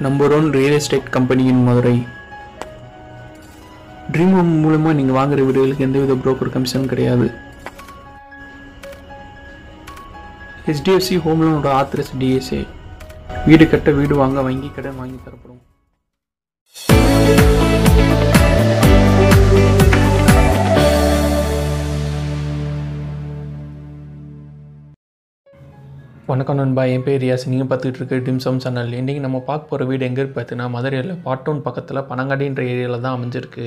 number one real estate கம்பெனியின் Madurai dream home மூலமாக நீங்கள் வாங்குற வீடுகளுக்கு எந்தவித புரோக்கர் கமிஷன் கிடையாது ஹெச்டிஎஃப்சி ஹோம் லோனோட ஆத்திரஸ் டிஎஸ்ஏ வீடு கட்ட வீடு வாங்க வங்கி கடன் வாங்கி தரப்படும் வணக்கம் நண்பா என் பேர் ரியாஸ் நீங்கள் பார்த்துட்டு இருக்க டிம்சம் சேனல் இன்றைக்கி நம்ம பார்க்க போகிற வீடு எங்கே இருக்கு பார்த்தீங்கன்னா மதுரையில் பாட்டோன் பக்கத்தில் பனங்காடின்ற ஏரியாவில் தான் அமைஞ்சிருக்கு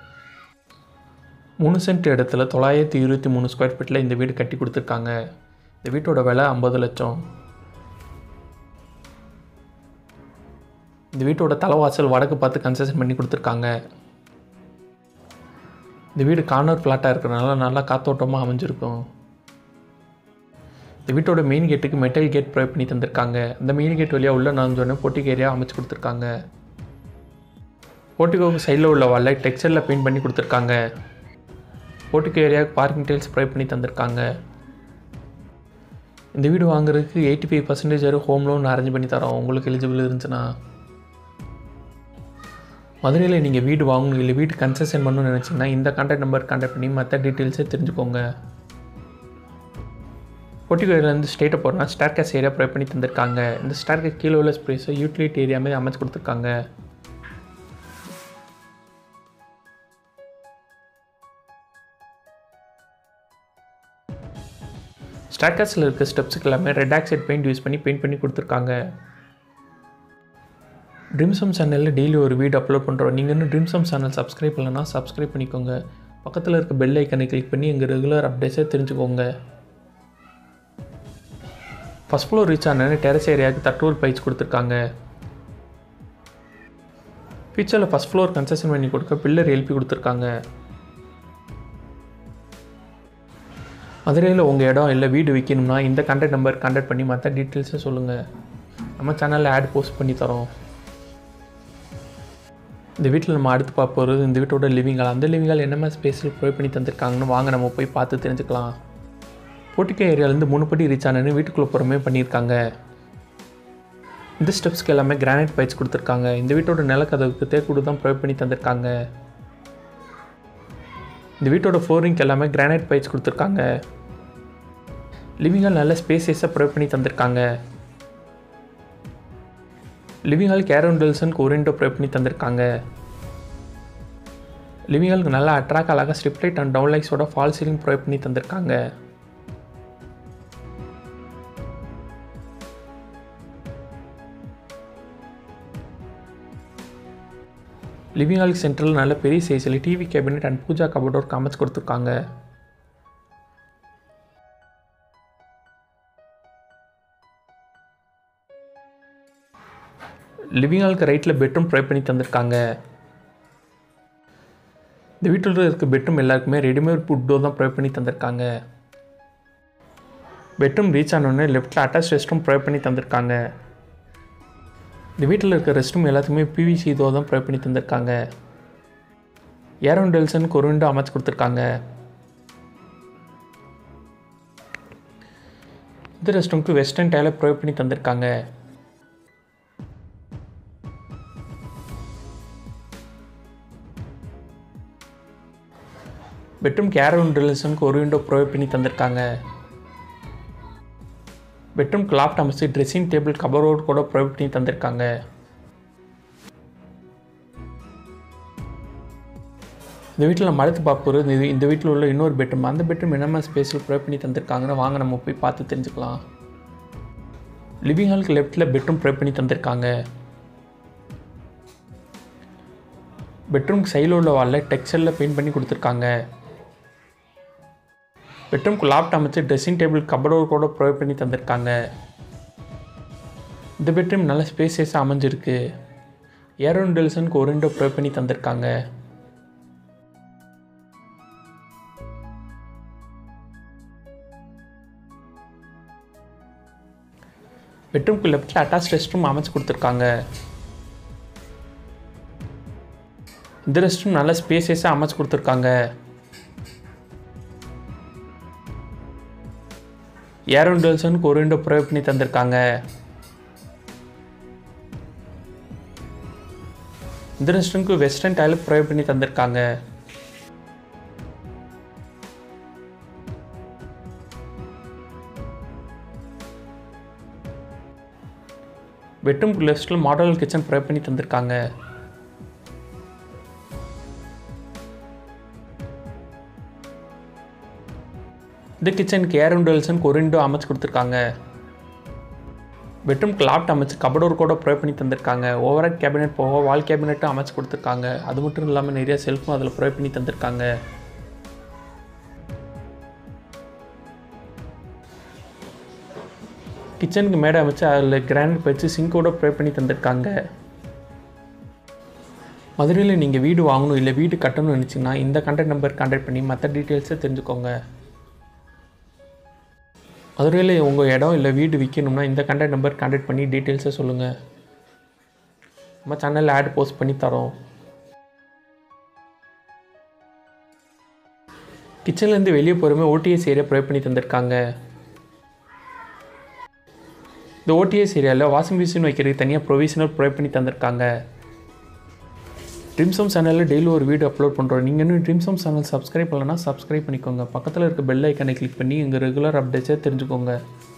மூணு சென்ட் இடத்துல தொள்ளாயிரத்தி இருபத்தி மூணு ஸ்கொயர் ஃபீட்டில் இந்த வீடு கட்டி கொடுத்துருக்காங்க இந்த வீட்டோட விலை ஐம்பது லட்சம் இந்த வீட்டோட தலைவாசல் வடக்கு பார்த்து கன்செஷன் பண்ணி கொடுத்துருக்காங்க இந்த வீடு கார்னர் ஃப்ளாட்டாக இருக்கிறனால நல்லா காத்தோட்டமாக அமைஞ்சிருக்கும் இந்த வீட்டோட மெயின் கேட்டுக்கு மெட்டல் கேட் ப்ரொவைட் பண்ணி தந்திருக்காங்க அந்த மெயின் கேட் வழியாக உள்ள நுழைஞ்சோடனே போட்டிக் ஏரியா அமைச்சு கொடுத்துருக்காங்க போட்டிக்கோக்கு சைடில் உள்ள வால்ல டெக்ஸ்டரில் பெயிண்ட் பண்ணி கொடுத்துருக்காங்க போட்டிக்கோ ஏரியாவுக்கு பார்க்கிங் டைல்ஸ் ப்ரொவைட் பண்ணி தந்திருக்காங்க இந்த வீடு வாங்குறதுக்கு எயிட்டி ஃபைவ் பர்சன்டேஜ் வரை ஹோம் லோன் அரேஞ்ச் பண்ணி தரோம் உங்களுக்கு எலிஜிபிள் இருந்துச்சுன்னா மதுரையில் நீங்கள் வீடு வாங்கணும் இல்லை வீடு கன்செஷன் பண்ணணும்னு நினச்சிங்கன்னா இந்த கான்டாக்ட் நம்பர் கான்டாக்ட் பண்ணி மற்ற டீட்டெயில்ஸை தெரிஞ்சுக்கோங்க பொட்டிகோயிலேருந்து ஸ்டேட்டை போகிறோம்னா ஸ்டார்கேஸ் ஏரியா ப்ரொவைட் பண்ணி தந்திருக்காங்க இந்த ஸ்டார்கேஸ் கீழே உள்ள ஸ்பேஸை யூட்டிலிட்டி ஏரியா மாதிரி அமைச்சு கொடுத்துருக்காங்க ஸ்டார்கேஸில் இருக்க ஸ்டெப்ஸுக்கு எல்லாமே ரெட் ஆக்சைட் பெயிண்ட் யூஸ் பண்ணி பெயிண்ட் பண்ணி கொடுத்துருக்காங்க ட்ரீம்சம் சேனலில் டெய்லி ஒரு வீடு அப்லோட் பண்ணுறோம் நீங்கள் இன்னும் ட்ரீம்சம் சேனல் சப்ஸ்கிரைப் பண்ணலன்னா சப்ஸ்கிரைப் பண்ணிக்கோங்க பக்கத்தில் இருக்க பெல் ஐக்கனை கிளிக் பண்ணி எங்கள் ரெகுலர் அப்டேட்ஸை தெரிஞ்சுக்கோங்க ஃபஸ்ட் ஃப்ளோர் ரீச் ஆனே டெரஸ் ஏரியாவுக்கு தட்டூர் பைச் கொடுத்துருக்காங்க ஃபியூச்சரில் ஃபஸ்ட் ஃப்ளோர் கன்செஷன் பண்ணி கொடுக்க பில்லர் எழுப்பி கொடுத்துருக்காங்க மதுரையில் உங்கள் இடம் இல்லை வீடு விற்கணும்னா இந்த கான்டாக்ட் நம்பர் கான்டாக்ட் பண்ணி மற்ற டீட்டெயில்ஸை சொல்லுங்கள் நம்ம சேனலில் ஆட் போஸ்ட் பண்ணி தரோம் இந்த வீட்டில் நம்ம அடுத்து பார்க்க போகிறது இந்த வீட்டோட லிவிங் ஹால் அந்த லிவிங் ஹால் என்னென்ன ஸ்பேஸில் ப்ரொவைட் பண்ணி தந்திருக்காங்கன்னு வாங்க நம்ம போய் பார்த்து தெரிஞ்சுக்கலாம் போட்டிக்கோ ஏரியாலேருந்து மூணு படி ரீச் ஆனு வீட்டுக்குள்ளே போகிறமே பண்ணியிருக்காங்க இந்த ஸ்டெப்ஸ்க்கு எல்லாமே கிரானைட் பைட்ஸ் கொடுத்துருக்காங்க இந்த வீட்டோட நிலக்கதவுக்கு தேக்கூடு தான் ப்ரொவைட் பண்ணி தந்திருக்காங்க இந்த வீட்டோட ஃப்ளோரிங்க்கு எல்லாமே கிரானைட் பைட்ஸ் கொடுத்துருக்காங்க லிவிங் ஹால் நல்ல ஸ்பேசியஸாக ப்ரொவைட் பண்ணி தந்திருக்காங்க லிவிங் ஹால் கேரன் டெல்சனுக்கு ஒரு விண்டோ ப்ரொவைட் பண்ணி தந்திருக்காங்க லிவிங் ஹாலுக்கு நல்லா அட்ராக்ட் அழகாக ஸ்ட்ரிப் லைட் அண்ட் டவுன் லைட்ஸோட ஃபால் சீலிங் ப்ரொவைட் பண்ணி தந்திருக்காங்க லிவிங் ஹாலுக்கு சென்டரில் நல்ல பெரிய சைஸில் TV cabinet and pooja cupboard work அமைச்சு கொடுத்துருக்காங்க லிவிங் ஹாலுக்கு ரைட்டில் பெட்ரூம் ப்ரொவைட் பண்ணி தந்திருக்காங்க இந்த வீட்டில் இருக்க பெட்ரூம் எல்லாருக்குமே ரெடிமேட் ஃபுட் டோர் தான் ப்ரொவைட் பண்ணி தந்திருக்காங்க பெட்ரூம் ரீச் ஆனோடனே லெஃப்ட்டில் அட்டாச் ரெஸ்ட் ரூம் ப்ரொவைட் பண்ணி தந்திருக்காங்க இந்த வீட்டில் இருக்க ரெஸ்ட் ரூம் எல்லாத்துக்குமே பிவிசி டோர் தான் ப்ரொவைட் பண்ணி தந்திருக்காங்க ஏரோன் டெல்சனுக்கு ஒரு விண்டோ அமைச்சு கொடுத்துருக்காங்க இந்த ரெஸ்ட் ரூமுக்கு வெஸ்டர்ன் டைலை ப்ரொவைட் பண்ணி தந்திருக்காங்க பெட்ரூம் கேரவன் ட்ரில்ஸனுக்கு ஒரு விண்டோ ப்ரொவைட் பண்ணி தந்திருக்காங்க பெட்ரூம் கிளாப்ட் அமைச்சு ட்ரெஸ்ஸிங் டேபிள் கபரோடு கூட ப்ரொவைட் பண்ணி தந்திருக்காங்க இந்த வீட்டில் நம்ம அடுத்து பார்ப்போம் இந்த இந்த வீட்டில் உள்ள இன்னொரு பெட்ரூம் அந்த பெட்ரூம் என்னென்ன ஸ்பேஸில் ப்ரொவைட் பண்ணி தந்திருக்காங்கன்னு வாங்க நம்ம போய் பார்த்து தெரிஞ்சுக்கலாம் லிவிங் ஹாலுக்கு லெஃப்ட்டில் பெட்ரூம் ப்ரொவைட் பண்ணி தந்திருக்காங்க பெட்ரூம்க்கு சைடில் உள்ள வாலில் டெக்ஸ்டரில் பெயிண்ட் பண்ணி கொடுத்துருக்காங்க பெட்ரூம்க்கு லாப்ட் அமைச்சு ட்ரெஸ்ஸிங் டேபிள் கபடோர் கூட ப்ரொவைட் பண்ணி தந்திருக்காங்க இந்த பெட்ரூம் நல்ல ஸ்பேசியஸாக அமைஞ்சிருக்கு ஏரோன் டெல்சனுக்கு ஒரு விண்டோ ப்ரொவைட் பண்ணி தந்திருக்காங்க பெட்ரூம்க்கு லெஃப்ட்டில் அட்டாச் ரெஸ்ட் ரூம் அமைச்சு கொடுத்துருக்காங்க இந்த ரெஸ்ட் ரூம் நல்ல ஸ்பேசியஸாக அமைச்சு கொடுத்துருக்காங்க ஏரோன் டெல்சனுக்கு ஒரு விண்டோ ப்ரொவைட் பண்ணி தந்திருக்காங்க இந்த ரெஸ்டாரண்ட்க்கு வெஸ்டர்ன் டைலர் ப்ரொவைட் பண்ணி தந்திருக்காங்க பெட்ரூம் லெஃப்ட்டில் மாடல் கிச்சன் ப்ரொவைட் பண்ணி தந்திருக்காங்க இந்த கிச்சனுக்கு ஏர் விண்டோல்ஸ்னு ஒரு விண்டோ அமைச்சு கொடுத்துருக்காங்க பெட்ரூம்க்கு லாப்ட் அமைச்சு கபடோர் கூட ப்ரொவைட் பண்ணி தந்திருக்காங்க ஓவரால் கேபினெட் போக வால் கேபினெட்டும் அமைச்சு கொடுத்துருக்காங்க அது மட்டும் இல்லாமல் நிறைய செல்ஃபும் அதில் ப்ரொவைட் பண்ணி தந்திருக்காங்க கிச்சனுக்கு மேடை அமைச்சு அதில் கிரானைட் வச்சு சிங்கோட ப்ரொவைட் பண்ணி தந்திருக்காங்க மதுரையில் நீங்கள் வீடு வாங்கணும் இல்லை வீடு கட்டணும்னு நினச்சிங்கன்னா இந்த கான்டாக்ட் நம்பர் கான்டாக்ட் பண்ணி மற்ற டீட்டெயில்ஸை தெரிஞ்சுக்கோங்க மதுரையில் உங்கள் இடம் இல்லை வீடு விற்கணும்னா இந்த கான்டாக்ட் நம்பர் கான்டாக்ட் பண்ணி டீட்டெயில்ஸை சொல்லுங்கள் நம்ம சேனலில் ஆட் போஸ்ட் பண்ணி தரோம் கிச்சன்லேருந்து வெளியே போகிறமே ஓடிஎஸ் ஏரியா ப்ரொவைட் பண்ணி தந்திருக்காங்க இந்த ஓடிஎஸ் ஏரியாவில் வாஷிங் மிஷின் வைக்கிறதுக்கு தனியாக ப்ரொவிஷனல் ப்ரொவைட் பண்ணி தந்திருக்காங்க ட்ரீம்ஸோம் சேனலில் டெய்லி ஒரு வீடியோ அப்லோட் பண்ணுறோம் நீங்கள் இன்னும் ட்ரீம்ஸோம் சேனல் சப்ஸ்கிரைப் பண்ணலன்னா சப்ஸ்கிரைப் பண்ணிக்கோங்க பக்கத்தில் இருக்க பெல் ஐக்கனை கிளிக் பண்ணி எங்கள் ரெகுலர் அப்டேட்ஸை தெரிஞ்சுக்கோங்க